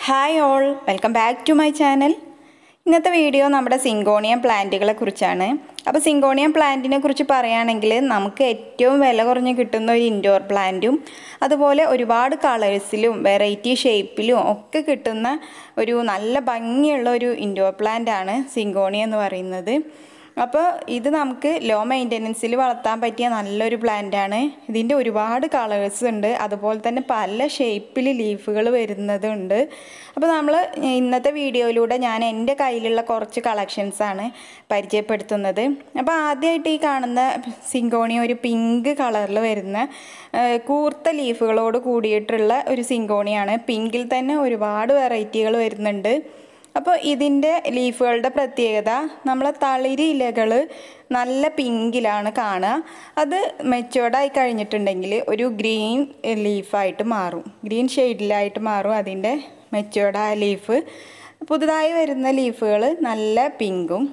hi all welcome back to my channel ഇന്നത്തെ video നമ്മുടെ syngonium പ്ലാന്റുകളെ കുറിച്ചാണ് അപ്പോൾ സിങ്കോണിയം പ്ലാന്റിനെ കുറിച്ച് പറയുകയാണെങ്കിൽ നമുക്ക് ഏറ്റവും വില കുറഞ്ഞ് കിട്ടുന്ന ഒരു ഇൻഡോർ പ്ലാന്റും അതുപോലെ ഒരുപാട് കളേഴ്സിലും വെറൈറ്റി ഷേപ്പിലും ഒക്കെ കിട്ടുന്ന ഒരു നല്ല ഭംഗിയുള്ള ഒരു ഇൻഡോർ പ്ലാന്റ് ആണ് സിങ്കോണിയ എന്ന് പറയുന്നത് അപ്പോൾ ഇത് നമുക്ക് ലോ മെയിൻ്റനൻസിൽ വളർത്താൻ പറ്റിയ നല്ലൊരു പ്ലാന്റ് ആണ് ഇതിൻ്റെ ഒരുപാട് കളേഴ്സ് ഉണ്ട് അതുപോലെ തന്നെ പല ഷേപ്പിൽ ലീഫുകൾ വരുന്നതുണ്ട് അപ്പോൾ നമ്മൾ ഇന്നത്തെ വീഡിയോയിലൂടെ ഞാൻ എൻ്റെ കയ്യിലുള്ള കുറച്ച് കളക്ഷൻസ് ആണ് പരിചയപ്പെടുത്തുന്നത് അപ്പോൾ ആദ്യമായിട്ട് ഈ കാണുന്ന സിങ്കോണി ഒരു പിങ്ക് കളറിൽ വരുന്ന ആ, കൂർത്ത ലീഫുകളോട് കൂടിയിട്ടുള്ള ഒരു സിങ്കോണിയാണ് പിങ്കിൽ തന്നെ ഒരുപാട് വെറൈറ്റികൾ വരുന്നുണ്ട് അപ്പോൾ ഇതിൻ്റെ ലീഫുകളുടെ പ്രത്യേകത നമ്മളെ തളിരി ഇലകൾ നല്ല പിങ്കിലാണ് കാണുക അത് മെച്ചുവേർഡായി കഴിഞ്ഞിട്ടുണ്ടെങ്കിൽ ഒരു ഗ്രീൻ ലീഫായിട്ട് മാറും ഗ്രീൻ ഷെയ്ഡിലായിട്ട് മാറും അതിൻ്റെ മെച്ചുവേർഡായ ലീഫ് പുതുതായി വരുന്ന ലീഫുകൾ നല്ല പിങ്കും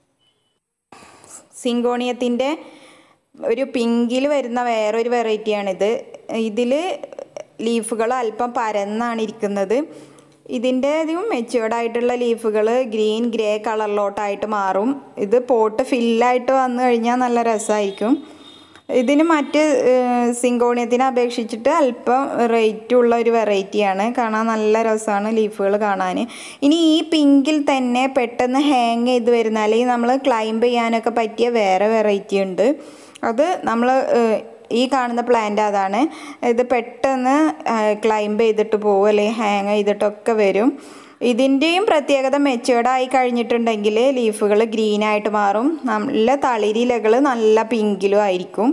സിങ്കോണിയത്തിൻ്റെ ഒരു പിങ്കിൽ വരുന്ന വേറൊരു വെറൈറ്റിയാണിത് ഇതിൽ ലീഫുകൾ അല്പം പരന്നാണ് ഇരിക്കുന്നത് ഇതിൻ്റെതും മെച്ചുവേർഡ് ആയിട്ടുള്ള ലീഫുകൾ ഗ്രീൻ ഗ്രേ കളറിലോട്ടായിട്ട് മാറും ഇത് പോട്ട് ഫില്ലായിട്ട് വന്നു കഴിഞ്ഞാൽ നല്ല രസമായിരിക്കും ഇതിന് മറ്റ് സിങ്കോണിയത്തിനെ അപേക്ഷിച്ചിട്ട് അല്പം റേറ്റ് ഉള്ള ഒരു വെറൈറ്റിയാണ് കാണാൻ നല്ല രസമാണ് ലീഫുകൾ കാണാൻ ഇനി ഈ പിങ്കിൽ തന്നെ പെട്ടെന്ന് ഹാങ് ചെയ്ത് വരുന്ന അല്ലെങ്കിൽ നമ്മൾ ക്ലൈംബ് ചെയ്യാനൊക്കെ പറ്റിയ വേറെ വെറൈറ്റി ഉണ്ട് അത് നമ്മൾ ഈ കാണുന്ന പ്ലാന്റ് അതാണ് ഇത് പെട്ടെന്ന് ക്ലൈംബ് ചെയ്തിട്ട് പോകും അല്ലെങ്കിൽ ഹാങ് ചെയ്തിട്ടൊക്കെ വരും ഇതിൻ്റെയും പ്രത്യേകത മെച്ചുവേർഡായി കഴിഞ്ഞിട്ടുണ്ടെങ്കിൽ ലീഫുകൾ ഗ്രീനായിട്ട് മാറും നല്ല തളിരിലകൾ നല്ല പിങ്കിലും ആയിരിക്കും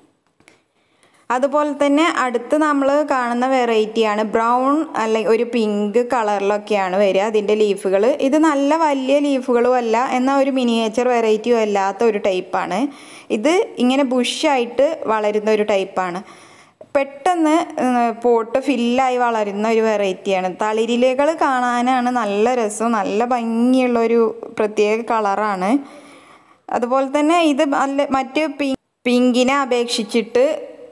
അതുപോലെ തന്നെ അടുത്ത് നമ്മൾ കാണുന്ന വെറൈറ്റിയാണ് ബ്രൗൺ അല്ലെങ്കിൽ ഒരു പിങ്ക് കളറിലൊക്കെയാണ് വരിക അതിൻ്റെ ലീഫുകൾ ഇത് നല്ല വലിയ ലീഫുകളും അല്ല എന്നാൽ ഒരു മിനിയേച്ചർ വെറൈറ്റിയും അല്ലാത്ത ഒരു ടൈപ്പാണ് ഇത് ഇങ്ങനെ ബുഷായിട്ട് വളരുന്ന ഒരു ടൈപ്പാണ് പെട്ടെന്ന് പോട്ട് ഫില്ലായി വളരുന്ന ഒരു വെറൈറ്റിയാണ് തളിരിലകൾ കാണാനാണ് നല്ല രസം നല്ല ഭംഗിയുള്ള ഒരു പ്രത്യേക കളറാണ് അതുപോലെ തന്നെ ഇത് നല്ല മറ്റ് പി പിങ്കിനെ അപേക്ഷിച്ചിട്ട്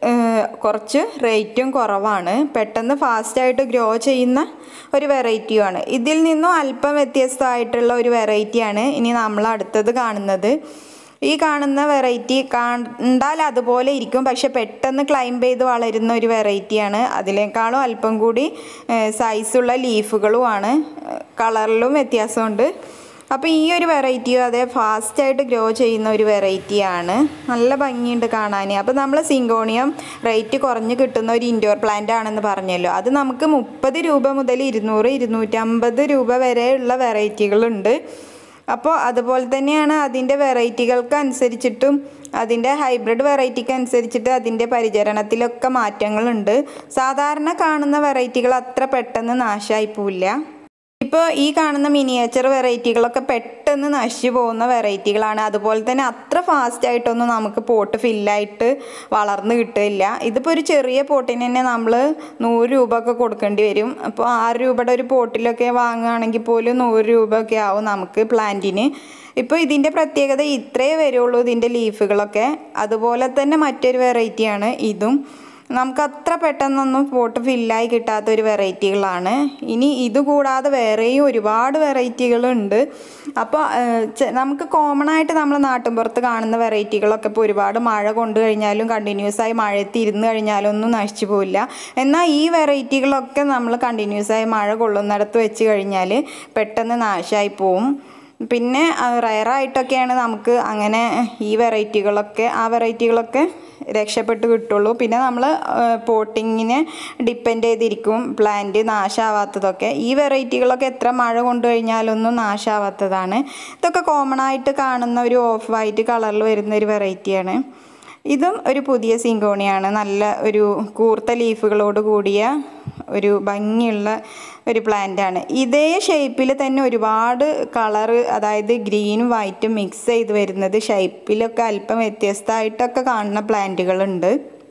കുറച്ച് റേറ്റും കുറവാണ് പെട്ടെന്ന് ഫാസ്റ്റായിട്ട് ഗ്രോ ചെയ്യുന്ന ഒരു വെറൈറ്റിയുമാണ് ഇതിൽ നിന്നും അല്പം വ്യത്യസ്തമായിട്ടുള്ള ഒരു വെറൈറ്റിയാണ് ഇനി നമ്മൾ അടുത്തത് കാണുന്നത് ഈ കാണുന്ന വെറൈറ്റി കണ്ടാൽ അതുപോലെ ഇരിക്കും പക്ഷെ പെട്ടെന്ന് ക്ലൈംബ് ചെയ്ത് വളരുന്ന ഒരു വെറൈറ്റിയാണ് അതിനേക്കാളും അല്പം കൂടി സൈസുള്ള ലീഫുകളുമാണ് കളറിലും വ്യത്യാസമുണ്ട് അപ്പോൾ ഈ ഒരു വെറൈറ്റിയും അതേ ഫാസ്റ്റായിട്ട് ഗ്രോ ചെയ്യുന്ന ഒരു വെറൈറ്റിയാണ് നല്ല ഭംഗിയുണ്ട് കാണാൻ അപ്പോൾ നമ്മൾ സിങ്കോണിയം റേറ്റ് കുറഞ്ഞ് കിട്ടുന്ന ഒരു ഇൻഡോർ പ്ലാന്റ് ആണെന്ന് പറഞ്ഞല്ലോ അത് നമുക്ക് മുപ്പത് രൂപ മുതൽ ഇരുന്നൂറ് ഇരുന്നൂറ്റമ്പത് രൂപ വരെയുള്ള വെറൈറ്റികളുണ്ട് അപ്പോൾ അതുപോലെ തന്നെയാണ് അതിൻ്റെ വെറൈറ്റികൾക്ക് അനുസരിച്ചിട്ടും അതിൻ്റെ ഹൈബ്രിഡ് വെറൈറ്റിക്ക് അനുസരിച്ചിട്ട് അതിൻ്റെ പരിചരണത്തിലൊക്കെ മാറ്റങ്ങളുണ്ട് സാധാരണ കാണുന്ന വെറൈറ്റികൾ അത്ര പെട്ടെന്ന് നാശമായി പോവില്ല ഇപ്പോൾ ഈ കാണുന്ന മിനിയേച്ചർ വെറൈറ്റികളൊക്കെ പെട്ടെന്ന് നശിച്ചു പോകുന്ന വെറൈറ്റികളാണ് അതുപോലെ തന്നെ അത്ര ഫാസ്റ്റ് ആയിട്ടൊന്നും നമുക്ക് പോട്ട് ഫില്ലായിട്ട് വളർന്ന് കിട്ടില്ല ഇതിപ്പോൾ ഒരു ചെറിയ പോട്ടിന് തന്നെ നമ്മൾ നൂറ് രൂപ ഒക്കെ കൊടുക്കേണ്ടി വരും അപ്പോൾ ആറ് രൂപയുടെ ഒരു പോട്ടിലൊക്കെ വാങ്ങുകയാണെങ്കിൽ പോലും നൂറ് രൂപ ഒക്കെ ആവും നമുക്ക് പ്ലാന്റിന് ഇപ്പോൾ ഇതിൻ്റെ പ്രത്യേകത ഇത്രയേ വരുള്ളൂ ഇതിൻ്റെ ലീഫുകളൊക്കെ അതുപോലെ തന്നെ മറ്റൊരു വെറൈറ്റിയാണ് ഇതും നമുക്ക് അത്ര പെട്ടെന്നൊന്നും പോട്ട് ഫില്ലായി കിട്ടാത്ത ഒരു വെറൈറ്റികളാണ് ഇനി ഇത് കൂടാതെ വേറെയും ഒരുപാട് വെറൈറ്റികളുണ്ട് അപ്പോൾ നമുക്ക് കോമൺ ആയിട്ട് നമ്മൾ നാട്ടിൻപുറത്ത് കാണുന്ന വെറൈറ്റികളൊക്കെ ഇപ്പോൾ ഒരുപാട് മഴ കൊണ്ടു കഴിഞ്ഞാലും കണ്ടിന്യൂസ് ആയി മഴയത്ത് ഇരുന്ന് കഴിഞ്ഞാലും ഒന്നും നശിച്ചു പോവില്ല എന്നാൽ ഈ വെറൈറ്റികളൊക്കെ നമ്മൾ കണ്ടിന്യൂസ് ആയി മഴ കൊള്ളുന്നിടത്ത് വെച്ച് കഴിഞ്ഞാൽ പെട്ടെന്ന് നാശമായി പോവും പിന്നെ റയറായിട്ടൊക്കെയാണ് നമുക്ക് അങ്ങനെ ഈ വെറൈറ്റികളൊക്കെ ആ വെറൈറ്റികളൊക്കെ രക്ഷപ്പെട്ട് കിട്ടുള്ളൂ പിന്നെ നമ്മൾ പോട്ടിങ്ങിനെ ഡിപ്പെൻഡ് ചെയ്തിരിക്കും പ്ലാന്റ് നാശാവാത്തതൊക്കെ ഈ വെറൈറ്റികളൊക്കെ എത്ര മഴ കൊണ്ടു കഴിഞ്ഞാലൊന്നും നാശാവാത്തതാണ് ഇതൊക്കെ കോമൺ ആയിട്ട് കാണുന്ന ഒരു ഓഫ് വൈറ്റ് കളറിൽ വരുന്ന ഒരു വെറൈറ്റിയാണ് ഇതും ഒരു പുതിയ സിങ്കോണിയാണ് നല്ല ഒരു കൂർത്ത ലീഫുകളോട് കൂടിയ ഒരു ഭംഗിയുള്ള ഒരു പ്ലാന്റാണ് ഇതേ ഷേപ്പിൽ തന്നെ ഒരുപാട് കളറ് അതായത് ഗ്രീനും വൈറ്റും മിക്സ് ചെയ്ത് വരുന്നത് ഷേപ്പിലൊക്കെ അല്പം വ്യത്യസ്തമായിട്ടൊക്കെ കാണുന്ന പ്ലാന്റുകളുണ്ട്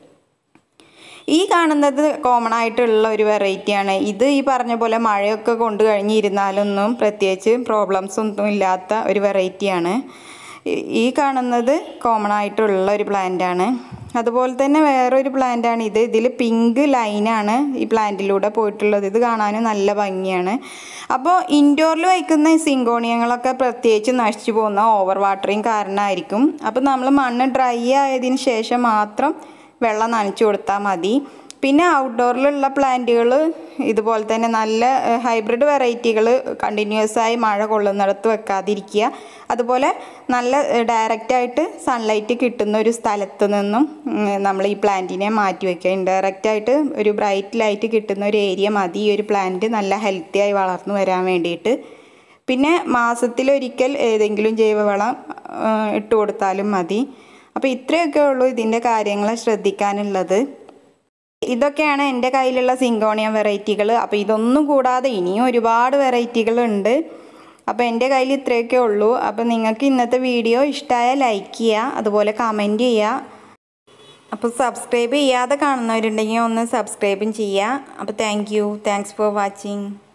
ഈ കാണുന്നത് കോമൺ ആയിട്ടുള്ള ഒരു വെറൈറ്റിയാണ് ഇത് ഈ പറഞ്ഞ പോലെ മഴയൊക്കെ കൊണ്ടു കഴിഞ്ഞിരുന്നാലൊന്നും പ്രത്യേകിച്ച് പ്രോബ്ലംസ് ഒന്നും ഇല്ലാത്ത ഒരു വെറൈറ്റിയാണ് ഈ കാണുന്നത് കോമൺ ആയിട്ടുള്ള ഒരു പ്ലാന്റ് ആണ് അതുപോലെ തന്നെ വേറൊരു പ്ലാന്റാണ് ഇത് ഇതിൽ പിങ്ക് ലൈനാണ് ഈ പ്ലാന്റിലൂടെ പോയിട്ടുള്ളത് ഇത് കാണാനും നല്ല ഭംഗിയാണ് അപ്പോൾ ഇൻഡോറിൽ വയ്ക്കുന്ന സിങ്കോണിയങ്ങളൊക്കെ പ്രത്യേകിച്ച് നശിച്ചു പോകുന്ന ഓവർ വാട്ടറിങ് കാരണമായിരിക്കും അപ്പോൾ നമ്മൾ മണ്ണ് ഡ്രൈ ആയതിന് ശേഷം മാത്രം വെള്ളം നനച്ചു കൊടുത്താൽ മതി പിന്നെ ഔട്ട്ഡോറിലുള്ള പ്ലാന്റുകൾ ഇതുപോലെ തന്നെ നല്ല ഹൈബ്രിഡ് വെറൈറ്റികൾ കണ്ടിന്യൂസ് ആയി മഴ കൊള്ളുന്നിടത്ത് വെക്കാതിരിക്കുക അതുപോലെ നല്ല ഡയറക്റ്റായിട്ട് സൺലൈറ്റ് കിട്ടുന്ന ഒരു സ്ഥലത്ത് നിന്നും നമ്മൾ ഈ പ്ലാന്റിനെ മാറ്റി വയ്ക്കുക ഇൻഡയറക്റ്റ് ആയിട്ട് ഒരു ബ്രൈറ്റ് ലൈറ്റ് കിട്ടുന്ന ഒരു ഏരിയ മതി ഈ ഒരു പ്ലാന്റ് നല്ല ഹെൽത്തി ആയി വളർന്നു വരാൻ വേണ്ടിയിട്ട് പിന്നെ മാസത്തിലൊരിക്കൽ ഏതെങ്കിലും ജൈവവളം ആ, ഇട്ട് കൊടുത്താലും മതി അപ്പോൾ ഇത്രയൊക്കെ ഉള്ളൂ ഇതിൻ്റെ കാര്യങ്ങൾ ശ്രദ്ധിക്കാനുള്ളത് ഇതൊക്കെയാണ് എൻ്റെ കയ്യിലുള്ള സിങ്കോണിയം വെറൈറ്റികൾ അപ്പോൾ ഇതൊന്നും കൂടാതെ ഇനിയും ഒരുപാട് വെറൈറ്റികളുണ്ട് അപ്പോൾ എൻ്റെ കയ്യിൽ ഇത്രയൊക്കെ ഉള്ളൂ അപ്പോൾ നിങ്ങൾക്ക് ഇന്നത്തെ വീഡിയോ ഇഷ്ടമായാൽ ലൈക്ക് ചെയ്യുക അതുപോലെ കമൻറ്റ് ചെയ്യുക അപ്പോൾ സബ്സ്ക്രൈബ് ചെയ്യാതെ കാണുന്നവരുണ്ടെങ്കിൽ ഒന്ന് സബ്സ്ക്രൈബും ചെയ്യുക അപ്പോൾ thank you thanks for watching